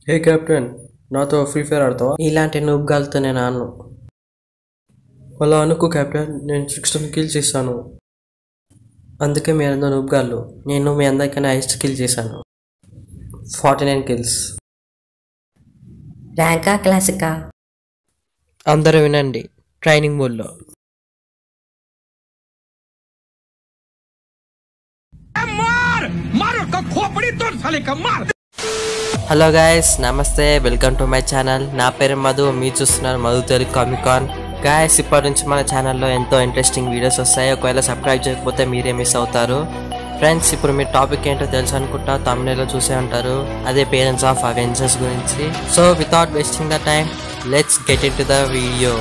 హే captain నాతో free fire ఆడతావా ఇలాంటి నూబ్గాలతో నేను ఆను అలా అనుకో కెప్టెన్ నేను సిక్స్టీన్ కిల్ చేస్తాను అందుకే మీ అందరూ నూబ్గాళ్ళు నేను మీ అందరికన్నా హైస్ట్ కిల్ చేశాను ఫార్టీ నైన్ కిల్స్ ర్యాంకా క్లాసికా అందరూ వినండి ట్రైనింగ్ మోడ్లో హలో గాయస్ నమస్తే వెల్కమ్ టు మై ఛానల్ నా పేరు మధు మీరు చూస్తున్నారు మధు తెలుగు కామికాన్ గాయస్ ఇప్పటి నుంచి మన ఛానల్లో ఎంతో ఇంట్రెస్టింగ్ వీడియోస్ వస్తాయి ఒకవేళ సబ్స్క్రైబ్ చేయకపోతే మీరే మిస్ అవుతారు ఫ్రెండ్స్ ఇప్పుడు మీ టాపిక్ ఏంటో తెలుసు అనుకుంటా తమిళలో చూసే ఉంటారు అదే పేరెంట్స్ ఆఫ్ అవెంజర్స్ గురించి so without wasting the time let's get into the video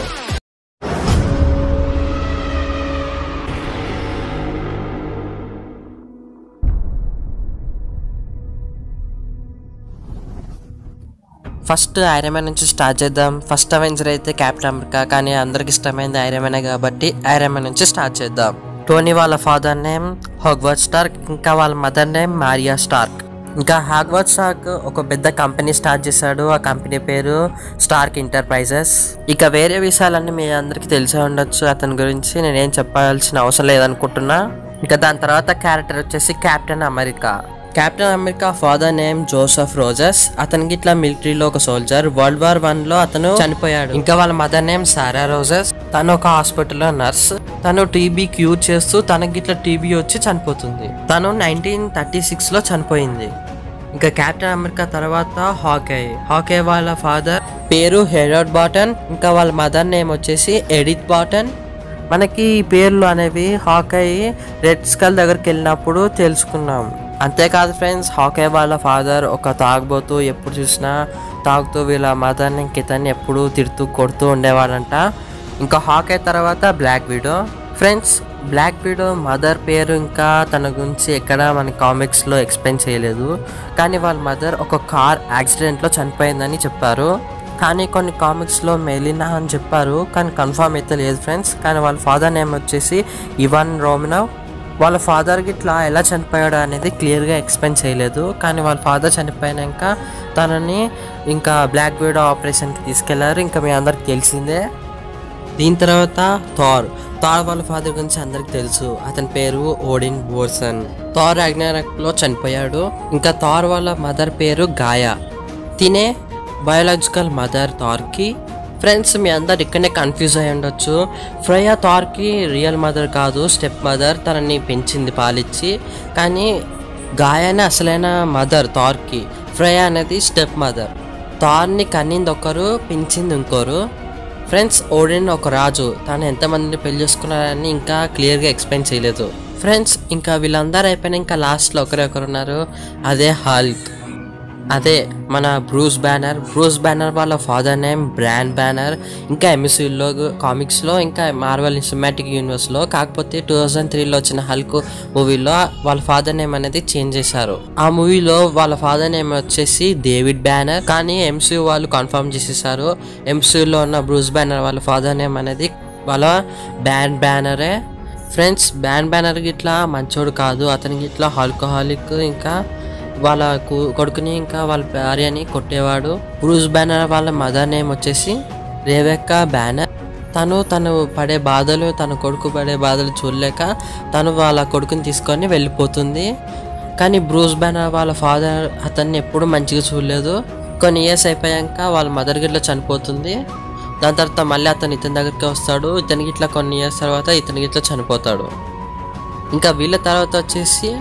first Iron Man నుంచి స్టార్ట్ చేద్దాం ఫస్ట్ అవెంజర్ అయితే క్యాప్టెన్ అమెరికా కానీ అందరికి ఇష్టమైంది ఐరన్ మ్యాన్ కాబట్టి ఐరన్ మ్యాన్ నుంచి స్టార్ట్ చేద్దాం టోనీ వాళ్ళ ఫాదర్ నేమ్ హాగ్వర్డ్ స్టార్క్ ఇంకా వాళ్ళ మదర్ నేమ్ మారియా స్టార్క్ ఇంకా హాగ్వర్డ్ స్టార్క్ ఒక పెద్ద కంపెనీ స్టార్ట్ చేశాడు ఆ కంపెనీ పేరు స్టార్క్ ఎంటర్ప్రైజెస్ ఇక వేరే విషయాలన్నీ మీ అందరికీ తెలిసే ఉండొచ్చు అతని గురించి నేనేం చెప్పాల్సిన అవసరం లేదనుకుంటున్నా ఇంకా దాని తర్వాత క్యారెక్టర్ వచ్చేసి Captain America Captain America father name Joseph Rogers అతనికి ఇట్లా మిలిటరీలో ఒక సోల్జర్ వరల్డ్ వార్ వన్ లో అతను చనిపోయాడు ఇంకా వాళ్ళ మదర్ నేమ్ సారా రోజెస్ తను ఒక హాస్పిటల్లో నర్స్ తను టీబీ క్యూర్ చేస్తూ తనకి ఇట్లా టీబీ వచ్చి చనిపోతుంది తను నైన్టీన్ థర్టీ సిక్స్ లో చనిపోయింది ఇంకా కెప్టెన్ అమెరికా తర్వాత హాకే హాకే వాళ్ళ ఫాదర్ పేరు హెరాడ్ బాటన్ ఇంకా వాళ్ళ మదర్ నేమ్ వచ్చేసి ఎడిత్ బాటన్ మనకి ఈ పేర్లు అనేవి హాకై రెడ్ స్కల్ దగ్గరికి వెళ్ళినప్పుడు తెలుసుకున్నాం అంతేకాదు ఫ్రెండ్స్ హాకై వాళ్ళ ఫాదర్ ఒక తాగుబోతూ ఎప్పుడు చూసినా తాగుతూ వీళ్ళ మదర్ని కితన్ని ఎప్పుడు తిడుతూ కొడుతూ ఉండేవాడంట ఇంకా హాకై తర్వాత Black Widow friends Black Widow mother పేరు ఇంకా తన గురించి ఎక్కడ మన కామిక్స్లో ఎక్స్ప్లెయిన్ చేయలేదు కానీ వాళ్ళ మదర్ ఒక కార్ యాక్సిడెంట్లో చనిపోయిందని చెప్పారు కానీ కొన్ని కామిక్స్లో మెలినా అని చెప్పారు కానీ కన్ఫర్మ్ అయితే లేదు ఫ్రెండ్స్ కానీ వాళ్ళ ఫాదర్ నేమ్ వచ్చేసి ఇవాన్ రోమినవ్ వాళ్ళ ఫాదర్కి ఇట్లా ఎలా చనిపోయాడు అనేది క్లియర్గా ఎక్స్ప్లెయిన్ చేయలేదు కానీ వాళ్ళ ఫాదర్ చనిపోయాక తనని ఇంకా బ్లాక్ వీడో ఆపరేషన్కి తీసుకెళ్లారు ఇంకా మీ అందరికి తెలిసిందే దీని తర్వాత థార్ థార్ వాళ్ళ ఫాదర్ గురించి అందరికి తెలుసు అతని పేరు ఓడిన్ బోర్సన్ థార్ లో చనిపోయాడు ఇంకా థార్ వాళ్ళ మదర్ పేరు గాయా తినే బయోలాజికల్ మదర్ థార్కి ఫ్రెండ్స్ మీ అందరు ఇక్కడనే కన్ఫ్యూజ్ అయి ఉండొచ్చు ఫ్రయా థార్కి రియల్ మదర్ కాదు స్టెప్ మదర్ తనని పెంచింది పాలిచ్చి కానీ గాయానే అసలైన మదర్ థార్కి ఫ్రయా అనేది స్టెప్ మదర్ థార్ని కన్నింది ఒకరు పెంచింది ఇంకోరు ఫ్రెండ్స్ ఓడిన్ ఒక రాజు తాను ఎంతమందిని పెళ్లి చేసుకున్నారని ఇంకా క్లియర్గా ఎక్స్ప్లెయిన్ చేయలేదు ఫ్రెండ్స్ ఇంకా వీళ్ళందరూ అయిపోయినా ఇంకా లాస్ట్లో ఒకరే ఒకరు ఉన్నారు అదే హాల్క్ అదే మన బ్రూస్ బ్యానర్ బ్రూస్ బ్యానర్ వాళ్ళ ఫాదర్ నేమ్ బ్రాండ్ బ్యానర్ ఇంకా ఎంఎస్యూలో కామిక్స్లో ఇంకా మార్వల్ సినిమాటిక్ యూనివర్స్లో కాకపోతే టూ థౌజండ్ త్రీలో వచ్చిన హల్క్ మూవీలో వాళ్ళ ఫాదర్ నేమ్ అనేది చేంజ్ చేశారు ఆ మూవీలో వాళ్ళ ఫాదర్ నేమ్ వచ్చేసి డేవిడ్ బ్యానర్ కానీ ఎంసీయూ వాళ్ళు కన్ఫర్మ్ చేసేసారు ఎంసీయూలో ఉన్న బ్రూస్ బ్యానర్ వాళ్ళ ఫాదర్ నేమ్ అనేది వాళ్ళ బ్యాండ్ బ్యానరే ఫ్రెండ్స్ బ్యాండ్ బ్యానర్ ఇట్లా మంచోడు కాదు అతనికి ఇట్లా ఆల్కహాలిక్ ఇంకా వాళ్ళ కు- కొడుకుని ఇంకా వాళ్ళ భార్యని కొట్టేవాడు బ్రూస్ బ్యానర్ వాళ్ళ మదర్ నేమ్ వచ్చేసి రేవెక్క బ్యానర్ తను తను పడే బాధలు తన కొడుకు పడే బాధలు చూడలేక తను వాళ్ళ కొడుకుని తీసుకొని వెళ్ళిపోతుంది కానీ బ్రూస్ బ్యానర్ వాళ్ళ ఫాదర్ అతన్ని ఎప్పుడు మంచిగా చూడలేదు కొన్ని ఇయర్స్ అయిపోయాక వాళ్ళ మదర్ గిట్ల చనిపోతుంది దాని తర్వాత మళ్ళీ అతను ఇతని దగ్గరికి వస్తాడు ఇతనికి ఇట్లా కొన్ని ఇయర్స్ తర్వాత ఇతనికి ఇట్లా చనిపోతాడు ఇంకా వీళ్ళ తర్వాత వచ్చేసి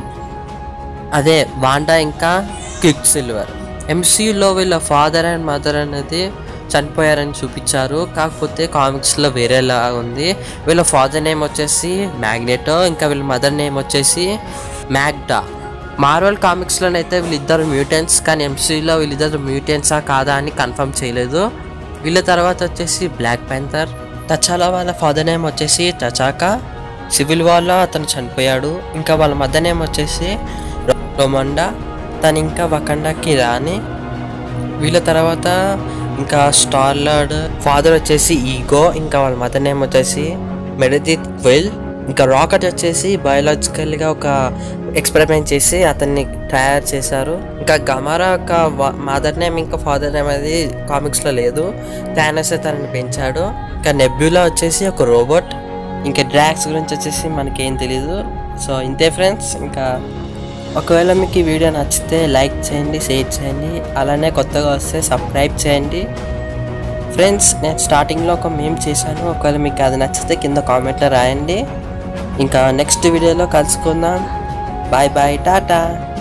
అదే వాండా ఇంకా కిక్ సిల్వర్ ఎంసీయూలో వీళ్ళ ఫాదర్ అండ్ మదర్ అనేది చనిపోయారని చూపించారు కాకపోతే కామిక్స్లో వేరేలా ఉంది వీళ్ళ ఫాదర్ నేమ్ వచ్చేసి మ్యాగ్నెటో ఇంకా వీళ్ళ మదర్ నేమ్ వచ్చేసి మ్యాగ్డా మార్వల్ కామిక్స్లోనైతే వీళ్ళిద్దరు మ్యూటెంట్స్ కానీ ఎంసీయూలో వీళ్ళిద్దరు మ్యూటెంట్సా కాదా అని కన్ఫర్మ్ చేయలేదు వీళ్ళ తర్వాత వచ్చేసి బ్లాక్ ప్యాంథర్ తచాలా వాళ్ళ ఫాదర్ నేమ్ వచ్చేసి తచాకా సివిల్ వార్లో అతను చనిపోయాడు ఇంకా వాళ్ళ మదర్ నేమ్ వచ్చేసి రొ- రొమండా తను ఇంకా వకండాకి రాని వీళ్ళ తర్వాత ఇంకా స్టార్లర్డ్ ఫాదర్ వచ్చేసి ఈగో ఇంకా వాళ్ళ మదర్ నేమ్ వచ్చేసి మెడదిత్ క్విల్ ఇంకా రాకెట్ వచ్చేసి బయోలాజికల్గా ఒక ఎక్స్పెరిమెంట్ చేసి అతన్ని తయారు చేశారు ఇంకా గమారా యొక్క మదర్ నేమ్ ఇంకా ఫాదర్ నేమ్ అనేది కామిక్స్లో లేదు థానస్ తనని పెంచాడు ఇంకా నెబ్యులా వచ్చేసి ఒక రోబోట్ ఇంకా డ్రాక్స్ గురించి వచ్చేసి మనకేం తెలీదు సో ఇంతే ఫ్రెండ్స్ ఇంకా ఒకవేళ మీకు ఈ వీడియో నచ్చితే లైక్ చేయండి షేర్ చేయండి అలానే కొత్తగా వస్తే సబ్స్క్రైబ్ చేయండి ఫ్రెండ్స్ నేను స్టార్టింగ్లో ఒక మేమ్ చేశాను ఒకవేళ మీకు అది నచ్చితే కింద కామెంట్లో రాయండి ఇంకా నెక్స్ట్ వీడియోలో కలుసుకుందాం బాయ్ బాయ్ టాటా